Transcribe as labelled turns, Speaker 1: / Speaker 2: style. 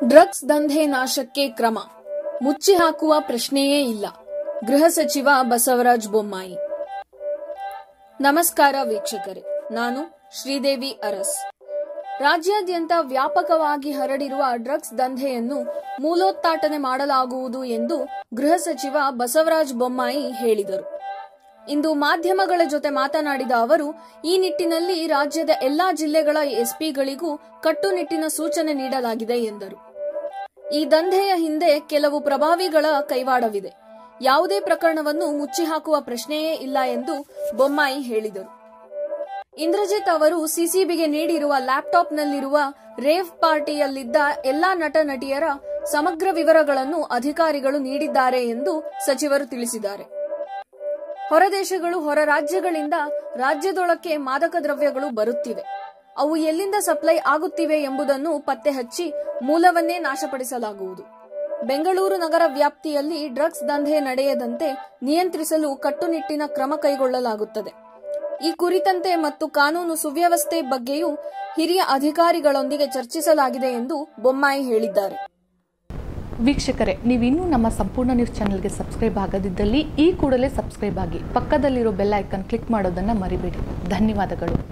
Speaker 1: drugs ದಂಧೆ ನಾಶಕ್ಕೆ ಕ್ರಮ ಮುಚ್ಚಿ ಹಾಕುವ ಪ್ರಶ್ನೆಯೇ ಇಲ್ಲ ಗೃಹ ಸಚಿವ ಬಸವರಾಜ ಬೊಮ್ಮಾಯಿ ನಮಸ್ಕಾರ ವೀಕ್ಷಕರೇ ನಾನು ಶ್ರೀದೇವಿ ಅರಸ್ ರಾಜ್ಯಾದ್ಯಂತ ವ್ಯಾಪಕವಾಗಿ ಹರಡಿರುವ ಡ್ರಗ್ಸ್ ದಂಧೆಯನ್ನು ಮೂಲೋತ್ಪಾಟನೆ ಮಾಡಲಾಗುವುದು ಎಂದು ಗೃಹ ಸಚಿವ ಬಸವರಾಜ ಬೊಮ್ಮಾಯಿ ಹೇಳಿದರು ಇಂದು ಮಾಧ್ಯಮಗಳ ಜೊತೆ ಮಾತನಾಡಿದ ಅವರು ಈ ನಿಟ್ಟಿನಲ್ಲಿ ರಾಜ್ಯದ ಎಲ್ಲಾ ಜಿಲ್ಲೆಗಳ ಎಸ್ಪಿಗಳಿಗೂ ಕಟ್ಟುನಿಟ್ಟಿನ ಸೂಚನೆ ನೀಡಲಾಗಿದೆ ಎಂದರು ಈ ದಂಧೆಯ ಹಿಂದೆ ಕೆಲವು ಪ್ರಭಾವಿಗಳ ಕೈವಾಡವಿದೆ ಯಾವುದೇ ಪ್ರಕರಣವನ್ನು ಮುಚ್ಚಿ ಹಾಕುವ ಪ್ರಶ್ನೆಯೇ ಇಲ್ಲ ಎಂದು ಬೊಮ್ಮಾಯಿ ಹೇಳಿದರು ಇಂದ್ರಜಿತ್ ಅವರು ಸಿಸಿಬಿಗೆ ನೀಡಿರುವ ಲ್ಯಾಪ್ಟಾಪ್ನಲ್ಲಿರುವ ರೇವ್ ಪಾರ್ಟಿಯಲ್ಲಿದ್ದ ಎಲ್ಲಾ ನಟ ನಟಿಯರ ಸಮಗ್ರ ವಿವರಗಳನ್ನು ಅಧಿಕಾರಿಗಳು ನೀಡಿದ್ದಾರೆ ಎಂದು ಸಚಿವರು ತಿಳಿಸಿದ್ದಾರೆ ಹೊರದೇಶಗಳು ಹೊರ ರಾಜ್ಯಗಳಿಂದ ರಾಜ್ಯದೊಳಕ್ಕೆ ಮಾದಕ ದ್ರವ್ಯಗಳು ಬರುತ್ತಿವೆ ಅವು ಎಲ್ಲಿಂದ ಸಪ್ಲೈ ಆಗುತ್ತಿವೆ ಎಂಬುದನ್ನು ಪತ್ತೆ ಹಚ್ಚಿ ಮೂಲವನ್ನೇ ನಾಶಪಡಿಸಲಾಗುವುದು ಬೆಂಗಳೂರು ನಗರ ವ್ಯಾಪ್ತಿಯಲ್ಲಿ ಡ್ರಗ್ಸ್ ದಂಧೆ ನಡೆಯದಂತೆ ನಿಯಂತ್ರಿಸಲು ಕಟ್ಟುನಿಟ್ಟಿನ ಕ್ರಮ ಕೈಗೊಳ್ಳಲಾಗುತ್ತದೆ ಈ ಕುರಿತಂತೆ ಮತ್ತು ಕಾನೂನು ಸುವ್ಯವಸ್ಥೆ ಬಗ್ಗೆಯೂ ಹಿರಿಯ ಅಧಿಕಾರಿಗಳೊಂದಿಗೆ ಚರ್ಚಿಸಲಾಗಿದೆ ಎಂದು ಬೊಮ್ಮಾಯಿ ಹೇಳಿದ್ದಾರೆ
Speaker 2: ವೀಕ್ಷಕರೇ ನೀವಿನ್ನೂ ನಮ್ಮ ಸಂಪೂರ್ಣ ನ್ಯೂಸ್ ಚಾನೆಲ್ಗೆ ಸಬ್ಸ್ಕ್ರೈಬ್ ಆಗದಿದ್ದಲ್ಲಿ ಈ ಕೂಡಲೇ ಸಬ್ಸ್ಕ್ರೈಬ್ ಆಗಿ ಪಕ್ಕದಲ್ಲಿರೋ ಬೆಲ್ ಐಕನ್ ಕ್ಲಿಕ್ ಮಾಡೋದನ್ನು ಮರಿಬೇಡಿ ಧನ್ಯವಾದಗಳು